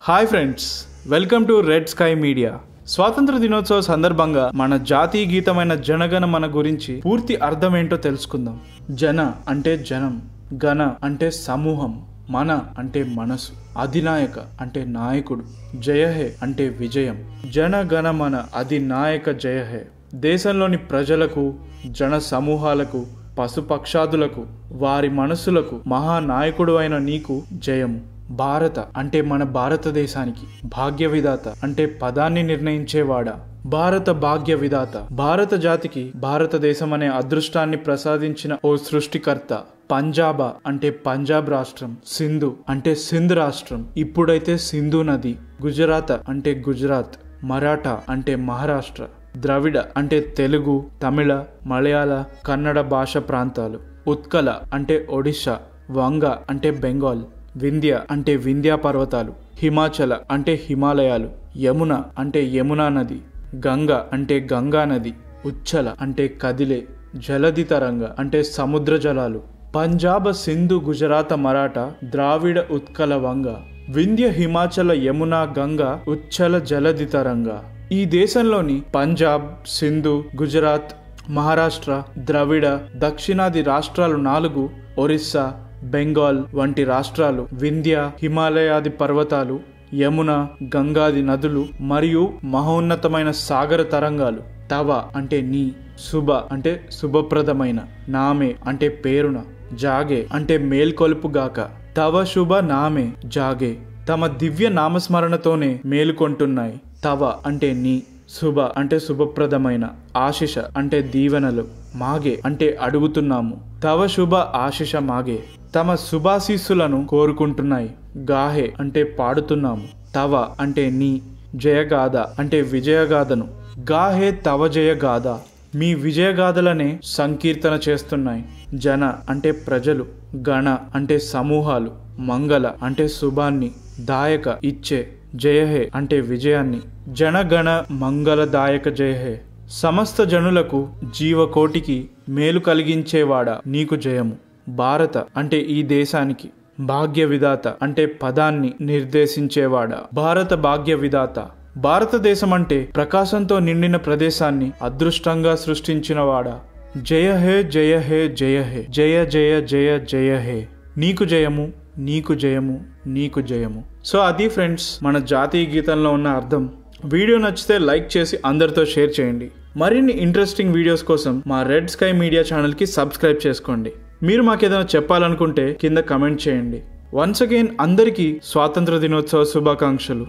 hi friends welcome to Red Sky Media స్వాతంత్ర దినోత్సవ సందర్భంగా మన జాతీయ గీతమైన జనగణ మన గురించి పూర్తి అర్థం ఏంటో తెలుసుకుందాం జన అంటే జనం గణ అంటే సమూహం మన అంటే మనసు అధినాయక అంటే నాయకుడు జయహే అంటే విజయం జన గణ మన అధినాయక జయహే దేశంలోని ప్రజలకు జన సమూహాలకు పశుపక్షాదులకు వారి మనసులకు మహానాయకుడు అయిన నీకు జయము భారత అంటే మన భారతదేశానికి భాగ్య విధాత అంటే పదాన్ని నిర్ణయించేవాడా భారత భాగ్య విధాత భారత జాతికి భారతదేశం అనే అదృష్టాన్ని ప్రసాదించిన ఓ సృష్టికర్త పంజాబా అంటే పంజాబ్ రాష్ట్రం సింధు అంటే సింధ్ రాష్ట్రం ఇప్పుడైతే సింధు నది గుజరాత్ అంటే గుజరాత్ మరాఠా అంటే మహారాష్ట్ర ద్రవిడ అంటే తెలుగు తమిళ మలయాళ కన్నడ భాష ప్రాంతాలు ఉత్కల అంటే ఒడిశా వంగ అంటే బెంగాల్ వింధ్య అంటే వింధ్యా పర్వతాలు హిమాచల అంటే హిమాలయాలు యమున అంటే యమునా నది గంగ అంటే గంగా నది ఉచ్చల అంటే కదిలే జలధి తరంగ అంటే సముద్ర జలాలు పంజాబ సింధు గుజరాత మరాఠా ద్రావిడ ఉత్కల వంగ వింధ్య హిమాచల యమున గంగ ఉచ్చల జలధి తరంగ ఈ దేశంలోని పంజాబ్ సింధు గుజరాత్ మహారాష్ట్ర ద్రవిడ దక్షిణాది రాష్ట్రాలు నాలుగు ఒరిస్సా బెంగాల్ వంటి రాష్ట్రాలు వింధ్య హిమాలయాది పర్వతాలు యమున గంగాది నదులు మరియు మహోన్నతమైన సాగర తరంగాలు తవ అంటే నీ శుభ అంటే శుభప్రదమైన నామే అంటే పేరున జాగే అంటే మేల్కొలుపుగాక తవ శుభ నామే జాగే తమ దివ్య నామస్మరణతోనే మేలుకొంటున్నాయి తవ అంటే నీ శుభ అంటే శుభప్రదమైన ఆశిష అంటే దీవెనలు మాగే అంటే అడుగుతున్నాము తవ శుభ ఆశిష మాగే తమ శుభాశీస్సులను కోరుకుంటున్నాయి గాహే అంటే పాడుతున్నాము తవ అంటే నీ జయగాథ అంటే విజయగాథను గాహే తవ జయగాథ మీ విజయగాథలనే సంకీర్తన చేస్తున్నాయి జన అంటే ప్రజలు గణ అంటే సమూహాలు మంగళ అంటే శుభాన్ని దాయక ఇచ్చే జయహే అంటే విజయాన్ని జనగణ మంగళదాయక జయహే సమస్త జనులకు జీవకోటికి మేలు కలిగించేవాడా నీకు జయము భారత అంటే ఈ దేశానికి భాగ్య విధాత అంటే పదాన్ని నిర్దేశించేవాడా భారత భాగ్య విధాత భారతదేశం అంటే ప్రకాశంతో నిండిన ప్రదేశాన్ని అదృష్టంగా సృష్టించినవాడా జయ హే జయ హే జయ హే జయ జయ జయ జయ హే నీకు జయము నీకు జయము నీకు జయము సో అది ఫ్రెండ్స్ మన జాతీయ గీతంలో ఉన్న అర్థం వీడియో నచ్చితే లైక్ చేసి అందరితో షేర్ చేయండి మరిన్ని ఇంట్రెస్టింగ్ వీడియోస్ కోసం మా రెడ్ స్కై మీడియా ఛానల్కి సబ్స్క్రైబ్ చేసుకోండి మీరు మాకేదైనా చెప్పాలనుకుంటే కింద కమెంట్ చేయండి వన్స్ అగైన్ అందరికీ స్వాతంత్ర దినోత్సవ శుభాకాంక్షలు